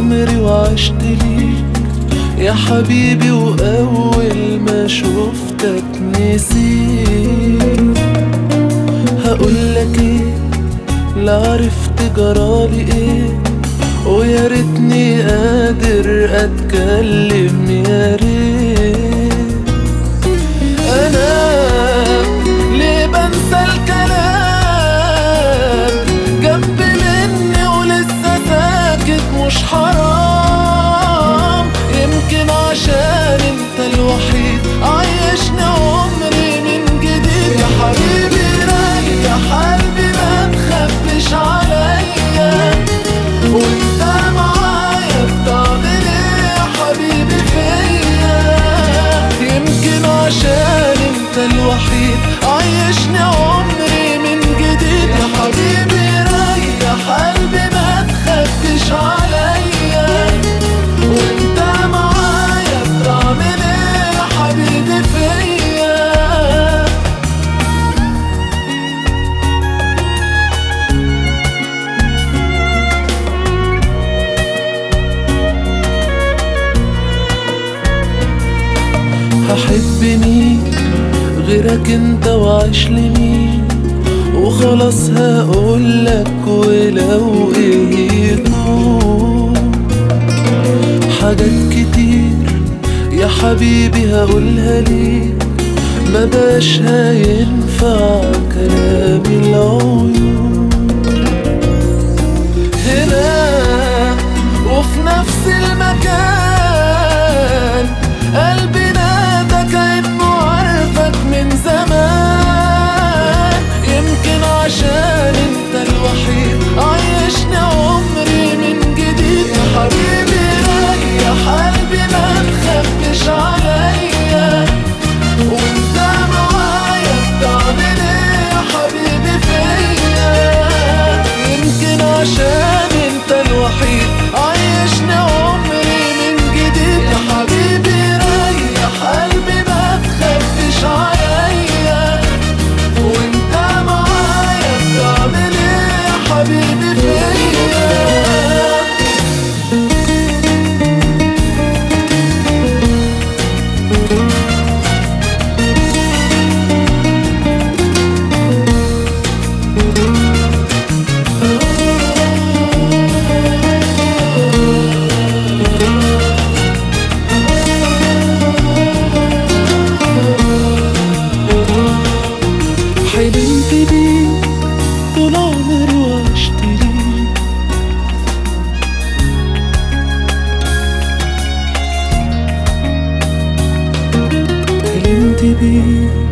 عمري وعشت ليك يا حبيبي وأول ما شفتك نسيت هقولك ايه لا عرفت جرالي ايه ويا ريتني قادر اتكلم يا ريت انا ليه بنسى الكلام جنب مني ولسه ساكت مش حرام يمكن عشان انت الوحيد عايشني عمري من جديد يا حبيبي ريح قلبي ما تخبش عليا وانت معايا بتعمل ايه يا حبيبي فيا يمكن عشان انت الوحيد عايشني عمري من جديد يا حبيبي ريح قلبي ما تخبش عليا وانت معايا بتعمل ايه يا حبيبي فيا هحب مين غيرك انت وعيش لمين وخلاص هقولك ولو ايه يكون حاجات كتير يا حبيبي هقولها ليك ما بقاش هينفع كلام العيون هنا وفي نفس المكان قلبي نادى كأنه عارفك من زمان يمكن عشان انت الوحيد عايشني عمري من جديد يا حبيبي ريح قلبي ما تخبش عليا وانت معايا بتعمل ايه يا حبيبي فيا يمكن عشان انت الوحيد عايشني عمري من جديد يا حبيبي ريح قلبي ما تخبش عليا وانت معايا بتعمل ايه يا حبيبي فيا حلمت بيك طول عمري وعشت ليك حلمت بيك